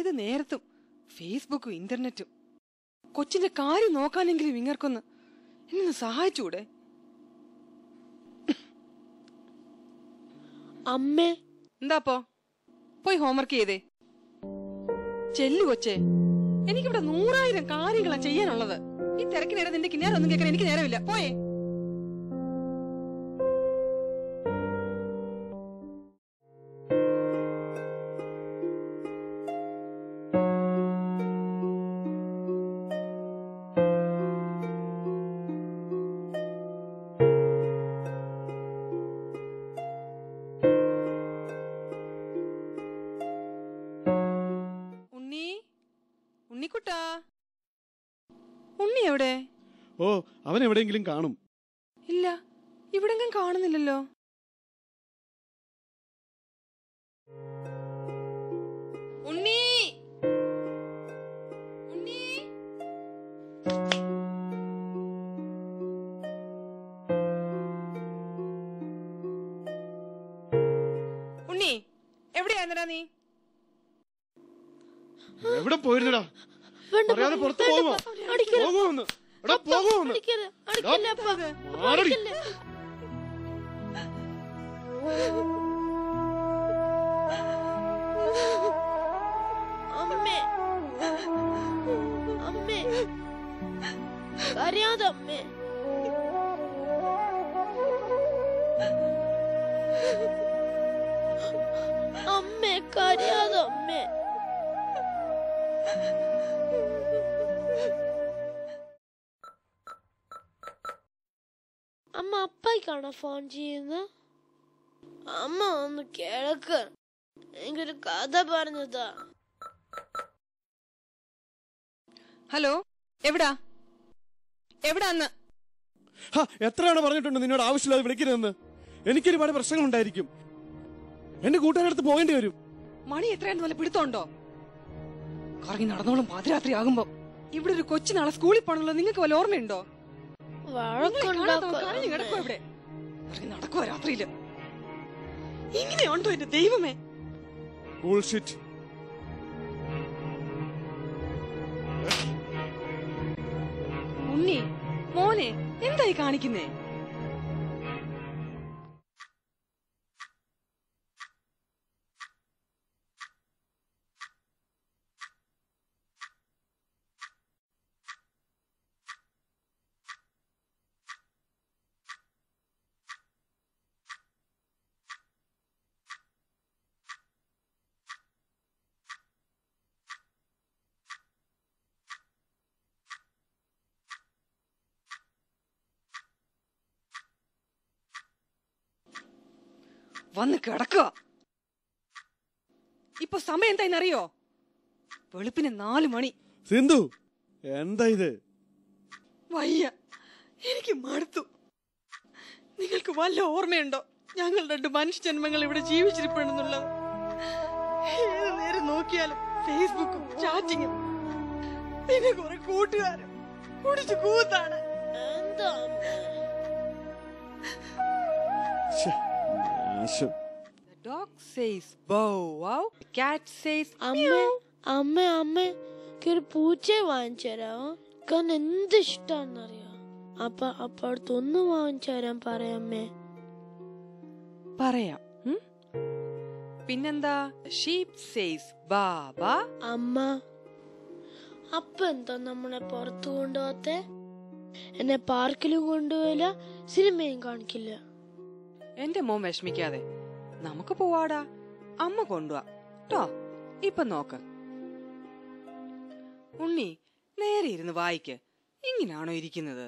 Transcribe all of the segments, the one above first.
ഏത് നേരത്തും ഫേസ്ബുക്കും ഇന്റർനെറ്റും കൊച്ചിന്റെ കാര്യം നോക്കാനെങ്കിലും ഇങ്ങർക്കൊന്ന് എന്നെ ഒന്ന് സഹായിച്ചൂടെ അമ്മേ എന്താപ്പോ പോയി ഹോംവർക്ക് ചെയ്തേ ചെല്ലു കൊച്ചേ എനിക്കിവിടെ നൂറായിരം കാര്യങ്ങളാ ചെയ്യാനുള്ളത് ഈ തിരക്കിനിടെ നിന്റെ കിന്നാരൊന്നും കേൾക്കാൻ എനിക്ക് നേരമില്ല പോയേ ഉണ്ണി ഉണ്ണിക്കുട്ടാ ഉണ്ണി എവിടെ ഓ അവൻ എവിടെയെങ്കിലും കാണും ഇല്ല ഇവിടെങ്ങും കാണുന്നില്ലല്ലോ ഉണ്ണി ഉണ്ണി ഉണ്ണി എവിടെയായിരുന്നടാ നീ എവിടെ പോയിരുന്നടാ വേണ്ട, പറയാതെ പുറത്ത് വേണ്ട, പോകുമോ അടിക്കരുത്. പോകുമോന്ന് എടാ പോകുമോന്ന് അടിക്കരുത്, അടിക്കല്ലേ അപ്പ. മാറടി. അടിക്കല്ലേ. അമ്മേ അമ്മേ കരയാതെ അമ്മേ അമ്മേ കരയാതെ അമ്മേ അമ്മ അപ്പായിക്കാണോ ഫോൺ ചെയ്യുന്നത് അമ്മ ഒന്ന് കിഴക്ക് എനിക്കൊരു കഥ പറഞ്ഞതാ ഹലോ എവിടാ എവിടാന്ന് ഹാ, എത്രയാണ് പറഞ്ഞിട്ടുണ്ട് നിന്നോട് ആവശ്യമില്ലാതെ വിളിക്കരുതെന്ന് എനിക്കൊരുപാട് പ്രശ്നങ്ങളുണ്ടായിരിക്കും എന്റെ കൂട്ടുകാരടുത്ത് പോകേണ്ടി വരും മണി എത്രയാണെന്ന് വല്ല പിടുത്തോണ്ടോ കറങ്ങി നടന്നോളും പാതിരാത്രി ആകുമ്പോ ഇവിടെ ഒരു കൊച്ചു നാളെ സ്കൂളിൽ പോകണല്ലോ നിങ്ങൾക്ക് വല്ല ഓർമ്മയുണ്ടോ നിങ്ങളെ കാണാത്തവൻ കരഞ്ഞു കിടക്കുവാ വഴക്കുണ്ടാക്കുക ഇവിടെ ഇറങ്ങി നടക്കുവാ രാത്രിയില് ഇങ്ങനെയുണ്ടോ എന്റെ ദൈവമേ ബുൾഷിറ്റ് ഉണ്ണി മോനെ എന്തായി കാണിക്കുന്നേ വന്ന് കിടക്കുക ഇപ്പൊ സമയം എന്തായിന്നറിയോ വെളുപ്പിന് നാലു മണി സിന്ധു എന്താ ഇത് വയ്യ എനിക്ക് മടുത്തു നിങ്ങൾക്ക് വല്ല ഓർമ്മയുണ്ടോ ഞങ്ങൾ രണ്ട് മനുഷ്യജന്മങ്ങൾ ഇവിടെ ജീവിച്ചിരിപ്പുണ്ടെന്നുള്ളത് ഏത് നേരം നോക്കിയാലും ഫേസ്ബുക്കും ചാറ്റിങ്ങും പിന്നെ കുറെ കൂട്ടുകാരും കുടിച്ചു കൂത്താണ് എന്താ അമ്മേ ശ്ശെ, നാശം dog says bow wow cat says അമ്മ അമ്മ അമ്മ ഒരു പൂച്ചയെ വാങ്ങിച്ചു തരാമോ കാരണം എന്ത് ഇഷ്ടാന്നറിയോ അപ്പ അപ്പ അടുത്ത് ഒന്ന് വാങ്ങിച്ചു തരാൻ പറയാമേ പറയാം ഉം? പിന്നെന്താ ഷീപ് സേസ് ബാബ അമ്മ അപ്പ എന്താ നമ്മളെ പുറത്തു കൊണ്ടുപോകാത്തെ എന്നെ പാർക്കിലും കൊണ്ടുപോയില്ല സിനിമയും കാണിക്കില്ല എന്റെ മോൻ വിഷമിക്കാതെ നമുക്ക് പോവാടാ അമ്മ കൊണ്ടുവാ ട്ടോ ഇപ്പൊ നോക്ക് ഉണ്ണി നേരെ ഇരുന്ന് വായിക്ക് ഇങ്ങനാണോ ഇരിക്കുന്നത്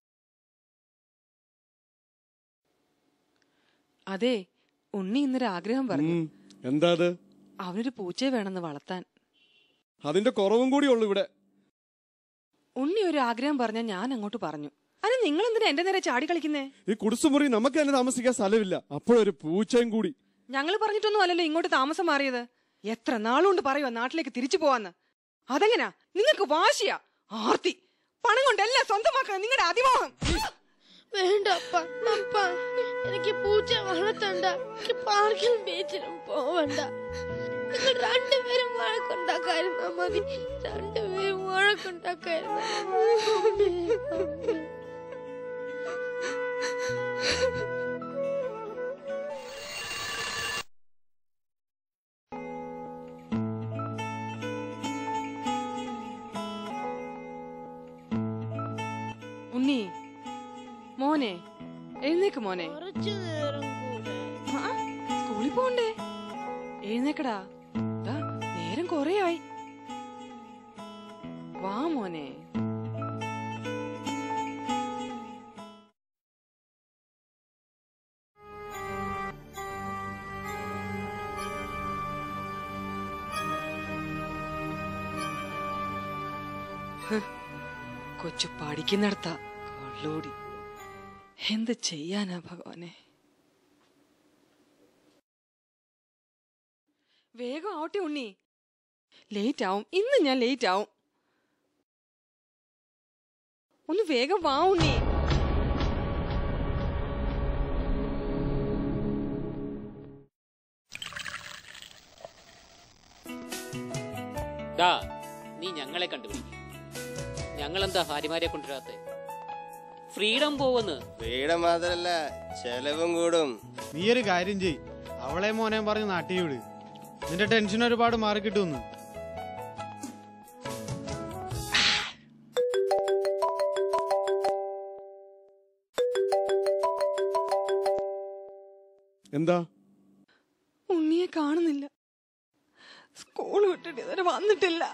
അതെ ഉണ്ണി ഇന്നൊരു ആഗ്രഹം പറഞ്ഞു ഉം, എന്താ അത് അവനൊരു പൂച്ചയെ വേണമെന്ന് വളർത്താൻ അതിന്റെ കുറവും കൂടി ഉള്ളു ഇവിടെ ഉണ്ണി ഒരു ആഗ്രഹം പറഞ്ഞ ഞാൻ അങ്ങോട്ട് പറഞ്ഞു അത് നിങ്ങൾ എന്തിനാ എന്റെ നേരെ ചാടി കളിക്കുന്നേ ഈ കുടിസുമുറി നമുക്ക് തന്നെ താമസിക്കാൻ സ്ഥലമില്ല അപ്പോഴൊരു പൂച്ചയും കൂടി ഞങ്ങൾ പറഞ്ഞിട്ടൊന്നും അല്ലല്ലോ ഇങ്ങോട്ട് താമസം മാറിയത് എത്ര നാളുകൊണ്ട് പറയുക നാട്ടിലേക്ക് തിരിച്ചു പോവാന്ന് അതെങ്ങനാ നിങ്ങൾക്ക് വാശിയാ ആർത്തി പണം കൊണ്ട് എല്ലാം സ്വന്തമാക്കാൻ നിങ്ങളുടെ അതിമോഹം വേണ്ട അപ്പ അപ്പ എനിക്ക് പൂച്ച വളർത്തണ്ട എനിക്ക് പാർക്കിലും ബീച്ചിലും പോവണ്ട നിങ്ങൾ രണ്ടുപേരും വഴക്കുണ്ടാക്കായിരുന്നാ മതി രണ്ടുപേരും വഴക്കുണ്ടാക്കായിരുന്നാ മതി. ഉണ്ണി മോനെ എഴുന്നേക്ക് മോനെ കുറച്ചു നേരം കൂടെ ആ, സ്കൂളിൽ പോണ്ടേ എഴുന്നേക്കടാ ദാ നേരം കൊറേ ആയി വാ മോനെ ഹ്, കൊച്ചു പഠിക്കുന്നിടത്ത കള്ളോടി എന്ത് ചെയ്യാനാ ഭഗവാനെ വേഗം ആവട്ടെ ഉണ്ണി ലേറ്റ് ആവും ഇന്ന് ഞാൻ ലേറ്റ് ആവും ഒന്ന് വേഗം വാ ഉണ്ണി ഡാ നീ ഞങ്ങളെ കണ്ടുപിടിക്കും ഞങ്ങളെന്താ ഭാര്യമാരെ കൊണ്ടുവരാത്തെ ഫ്രീഡം പോവെന്ന് വീട് മാത്രല്ല ചെലവും കൂടും നീ ഒരു കാര്യം ചെയ് അവളെ മോനെ പറഞ്ഞ് നാട്ടി വിട് നിന്റെ ടെൻഷൻ ഒരുപാട് മാറിക്കിട്ടുമെന്ന് എന്താ ഉണ്ണിയെ കാണുന്നില്ല സ്കൂൾ വിട്ടിട്ട് ഇതുവരെ വന്നിട്ടില്ല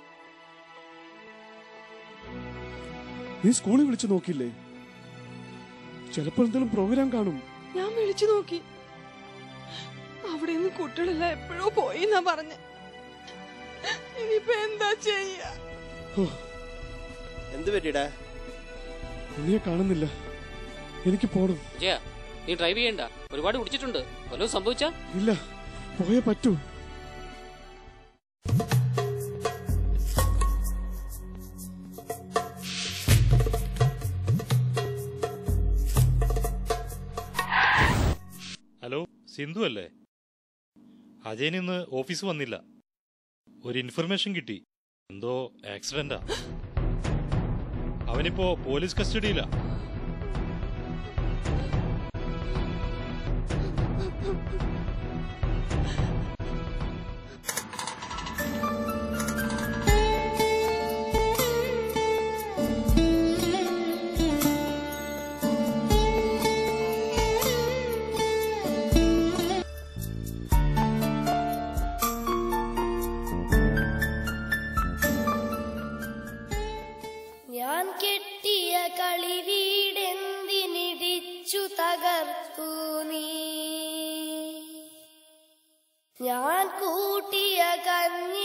നീ സ്കൂളിൽ വിളിച്ചു നോക്കില്ലേ ചിലപ്പോൾ എന്തെങ്കിലും പ്രോഗ്രാം കാണും ഞാൻ വിളിച്ചു നോക്കി അവിടെ നിന്ന് കുട്ടികളെല്ലാം എപ്പോഴോ പോയി എന്നാ പറഞ്ഞ ഇനിയിപ്പോ എന്താ ചെയ്യാ എന്ത് പറ്റിടാ ഉണ്ണിയെ കാണുന്നില്ല എനിക്ക് പോണം ജയ നീ ഡ്രൈവ് ചെയ്യണ്ട ഒരുപാട് കുടിച്ചിട്ടുണ്ട് വല്ലതും സംഭവിച്ചാ ഇല്ല പോയേ പറ്റൂ ഹലോ സിന്ധു അല്ലേ അജയൻ ഇന്ന് ഓഫീസ് വന്നില്ല ഒരു ഇൻഫർമേഷൻ കിട്ടി എന്തോ ആക്സിഡന്റാ അവനിപ്പോ പോലീസ് കസ്റ്റഡിയിലാ ഞാൻ കെട്ടിയ കളി വീടെന്തിനിടിച്ചു തകർത്തു നീ ഞാൻ കൂട്ടിയ കഞ്ഞി